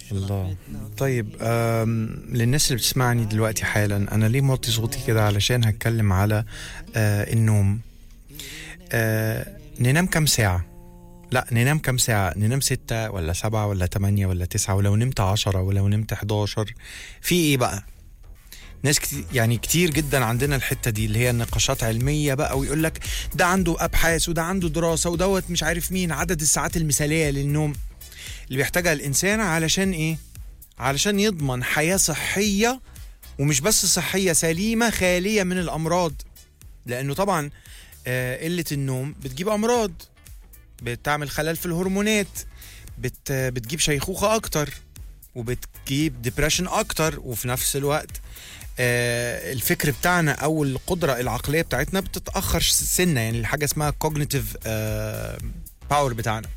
الله طيب آم، للناس اللي بتسمعني دلوقتي حالا انا ليه موطي صوتي كده علشان هتكلم على آه النوم آه ننام كام ساعة لا ننام كام ساعة ننام ستة ولا سبعة ولا تمانية ولا تسعة ولو نمت عشرة ولو نمت حداشر في ايه بقى ناس كتير يعني كتير جدا عندنا الحته دي اللي هي نقاشات علميه بقى ويقول لك ده عنده ابحاث وده عنده دراسه ودوت مش عارف مين عدد الساعات المثاليه للنوم اللي بيحتاجها الانسان علشان ايه علشان يضمن حياه صحيه ومش بس صحيه سليمه خاليه من الامراض لانه طبعا آه، قله النوم بتجيب امراض بتعمل خلل في الهرمونات بت بتجيب شيخوخه اكتر وبتجيب ديبريشن اكتر وفي نفس الوقت آه، الفكر بتاعنا او القدره العقليه بتاعتنا بتتاخر سنه يعني حاجه اسمها كوجنيتيف باور بتاعنا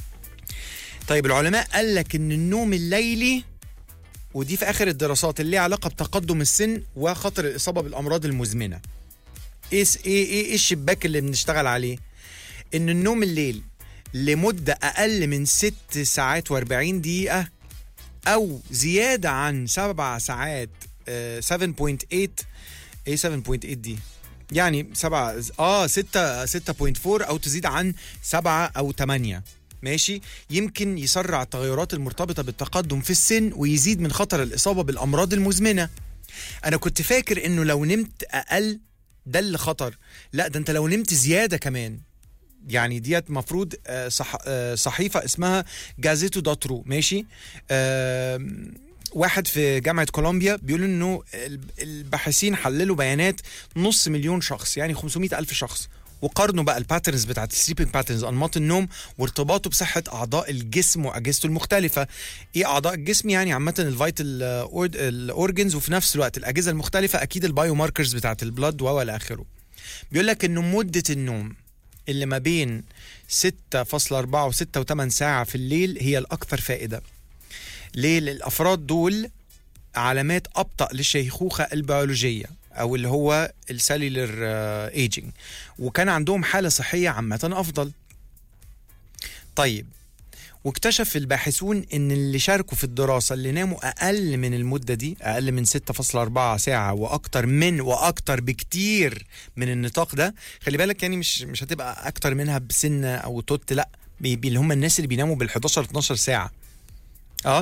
طيب العلماء قال لك ان النوم الليلي ودي في اخر الدراسات اللي ليها علاقه بتقدم السن وخطر الاصابه بالامراض المزمنه ايه س- ايه ايه إيه الشباك اللي بنشتغل عليه ان النوم الليل لمده اقل من ست ساعات و40 دقيقه او زياده عن سبع ساعات آه، 7.8 ايه 7.8 دي يعني سبعة اه 6 6.4 او تزيد عن 7 او 8 ماشي يمكن يسرع التغيرات المرتبطه بالتقدم في السن ويزيد من خطر الاصابه بالامراض المزمنه انا كنت فاكر انه لو نمت اقل ده اللي خطر لا ده انت لو نمت زياده كمان يعني ديت مفروض آه، صح آه، صحيفه اسمها جازيتو داترو ماشي آم، واحد في جامعه كولومبيا بيقول انه ال- الباحثين حللوا بيانات نص مليون شخص يعني 500 الف شخص وقارنوا بقى الباترنز بتاعت السليبنج باترنز انماط النوم وارتباطه بصحه اعضاء الجسم واجهزته المختلفه ايه اعضاء الجسم يعني عامه الفيتال الاورجنز وفي نفس الوقت الاجهزه المختلفه اكيد البايو ماركرز بتاعت البلد والى اخره بيقول لك انه مده النوم اللي ما بين 6.4 و 6 و8 ساعه في الليل هي الاكثر فائده ليه الافراد دول علامات ابطا للشيخوخه البيولوجيه او اللي هو السيلولر ايجينج وكان عندهم حاله صحيه عامه افضل طيب واكتشف الباحثون ان اللي شاركوا في الدراسه اللي ناموا اقل من المده دي اقل من 6.4 ساعه واكتر من واكتر بكتير من النطاق ده خلي بالك يعني مش مش هتبقى اكتر منها بسنه او توت لا بي- بي- اللي هم الناس اللي بيناموا بال 11 12 ساعه اه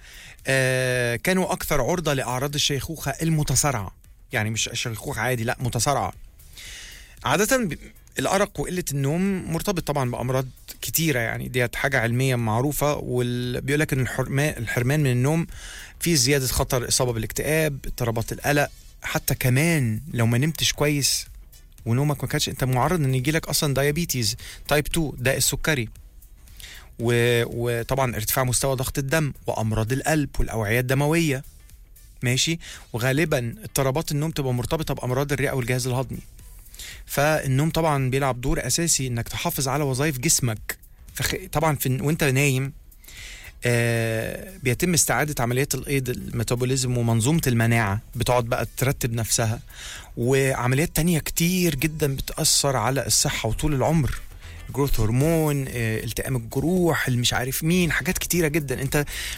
آه، كانوا اكثر عرضه لاعراض الشيخوخه المتسارعه يعني مش شيخوخه عادي لا متسارعه عاده ب- الارق وقله النوم مرتبط طبعا بامراض كتيره يعني ديت حاجه علميا معروفه وبيقول لك ان الحرمان الحرمان من النوم فيه زياده خطر اصابه بالاكتئاب اضطرابات القلق حتى كمان لو ما نمتش كويس ونومك ما كانش انت معرض ان يجي لك اصلا دايابيتيز تايب 2 داء السكري و... وطبعا ارتفاع مستوى ضغط الدم وامراض القلب والاوعيه الدمويه ماشي وغالبا اضطرابات النوم تبقى مرتبطه بامراض الرئه والجهاز الهضمي فالنوم طبعا بيلعب دور اساسي انك تحافظ على وظائف جسمك فخ... طبعا في... وانت نايم آه بيتم استعادة عمليات الأيض الميتابوليزم ومنظومة المناعة بتقعد بقى ترتب نفسها وعمليات تانية كتير جدا بتأثر على الصحة وطول العمر جروث هرمون آه، التئام الجروح اللي مش عارف مين حاجات كتيرة جدا انت